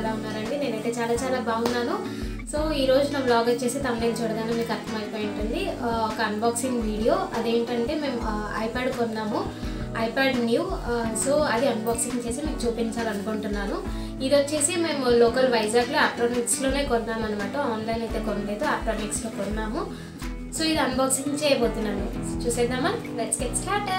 ఎలా ఉన్నారండి నేనైతే చాలా చాలా బాగున్నాను సో ఈ రోజు నా బ్లాగ్ వచ్చేసి తమిళ చూడగానే మీకు అర్థమైపోయి ఉంటుంది ఆ, ఒక అన్బాక్సింగ్ వీడియో అదేంటంటే మేము ఐప్యాడ్ కొన్నాము ఐప్యాడ్ న్యూ సో అది అన్బాక్సింగ్ చేసి మీకు చూపించాలనుకుంటున్నాను ఇది వచ్చేసి మేము లోకల్ వైజాగ్లో ఆప్ట్రానిక్స్లోనే కొన్నాం అనమాట ఆన్లైన్ అయితే కొనలేదు ఆప్ట్రానిక్స్లో కొన్నాము సో ఇది అన్బాక్సింగ్ చేయబోతున్నాను చూసేద్దామా let's get start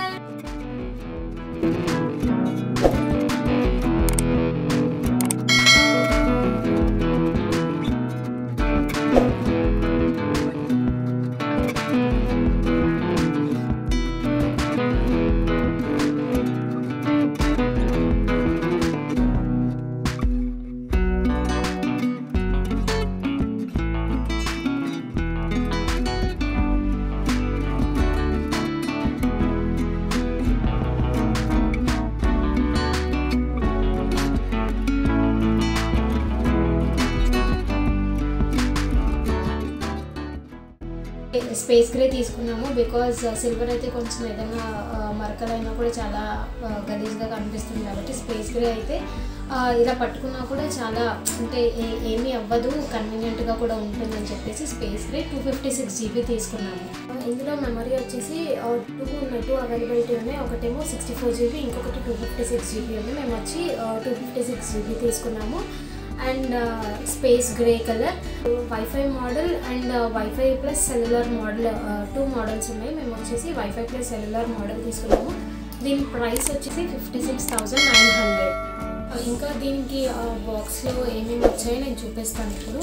space grey తీసుకున్నాము బికాజ్ సిల్వర్ అయితే కొంచెం ఏదైనా ఆ, మరకలైనా కూడా చాలా ఆ, గలీజ్గా కనిపిస్తుంది కాబట్టి స్పేస్ గ్రే అయితే ఆ, ఇలా పట్టుకున్నా కూడా చాలా అంటే ఏ- ఏమీ అవ్వదు కన్వీనియంట్గా కూడా ఉంటుందని చెప్పేసి space grey two fifty six GB తీసుకున్నాము ఆ, ఇందులో మెమరీ వచ్చేసి టూ ఉన్నాయి టూ అవైలబిలిటీ ఉన్నాయి ఒకటేమో సిక్స్టీ ఫోర్ జీబీ ఇంకొకటి టూ ఫిఫ్టీ సిక్స్ జీబీ ఉంది మేము వచ్చి టూ ఫిఫ్టీ సిక్స్ జీబీ తీసుకున్నాము and space grey colour wifi model and wifi plus cellular model two models ఉన్నాయి మేము వచ్చేసి వైఫై ప్లస్ సెల్యులర్ మోడల్ తీసుకున్నాము దీని ప్రైస్ వచ్చేసి fifty six thousand nine hundred ఇంకా దీనికి బాక్స్లో ఏమేమి వచ్చాయో నేను చూపిస్తాను ఇప్పుడు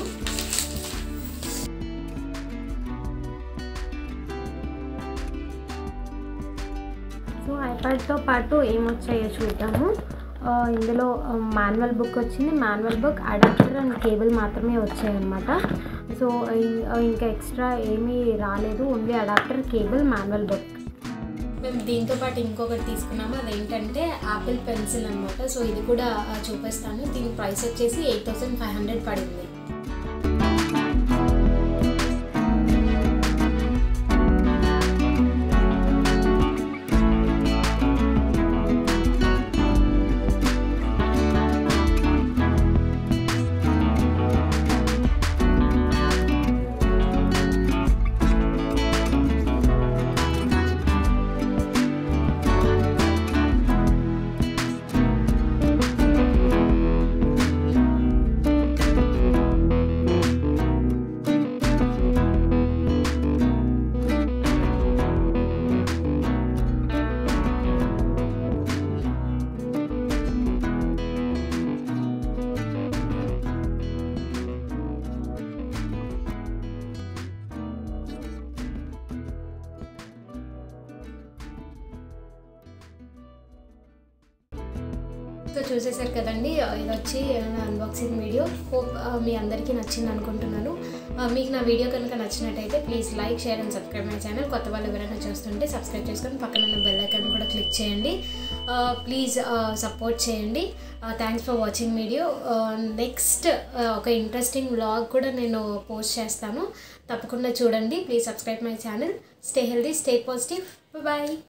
సో ఐప్యాడ్తో పాటు ఏమొచ్చాయో చూద్దాము ఆ, ఇందులో మాన్యువల్ బుక్ వచ్చింది manual book adapter and cable మాత్రమే వచ్చాయన్నమాట సో ఇం- ఇంకా ఎక్స్ట్రా ఏమీ రాలేదు only adapter cable manual book మేము దీంతో పాటు ఇంకొకటి తీసుకున్నాము అదేంటంటే యాపిల్ పెన్సిల్ అనమాట సో ఇది కూడా ఆ, చూపిస్తాను దీని ప్రైస్ వచ్చేసి ఎయిట్ థౌసండ్ ఫైవ్ హండ్రెడ్ పడింది సో చూసేసారు కదండి ఇది వచ్చి నా అన్బాక్సింగ్ వీడియో హోప్ మీ అందరికీ నచ్చింది అనుకుంటున్నాను ఆ, మీకు నా వీడియో కనుక నచ్చినట్టయితే please like share and subscribe my channel కొత్త వాళ్ళు ఎవరైనా చూస్తుంటే సబ్స్క్రైబ్ చేసుకొని పక్కన ఉన్న బెల్ ఐకాన్ కూడా క్లిక్ చేయండి ప్లీజ్ సపోర్ట్ చేయండి thanks for watching video next ఒక ఇంట్రెస్టింగ్ వ్లాగ్ కూడా నేను పోస్ట్ చేస్తాను తప్పకుండా చూడండి please subscribe my channel stay healthy stay positive bye